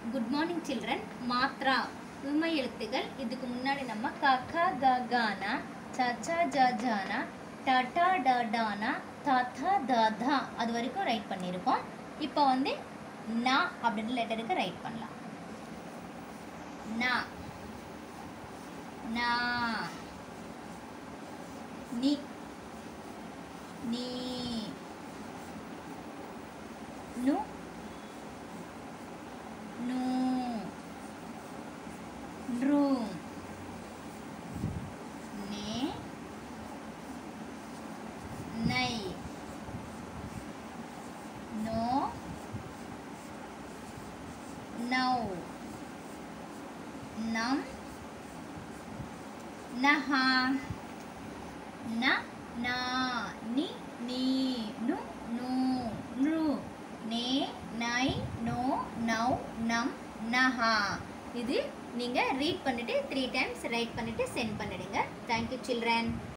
good morning children மாத்ரா உண்மை எழுத்துகள் இதுக்கு முன்னாடி நம்ம கக க கானா சச்சா ஜ ஜானா டடா ட டானா ததா ததா அது வரைக்கும் ரைட் பண்ணியிருக்கோம் இப்போ வந்து நா அப்படின்னு லெட்டருக்கு ரைட் பண்ணலாம் நா நா நி நீ நு நூ ரு நே நை நோ நௌ நம் நஹா ந நா நி நீ நு நூ நு நே நை நோ நௌ நம் நஹா இது நீங்கள் ரீட் பண்ணிவிட்டு த்ரீ டைம்ஸ் ரைட் பண்ணிவிட்டு சென்ட் பண்ணிடுங்க தேங்க்யூ சில்ட்ரன்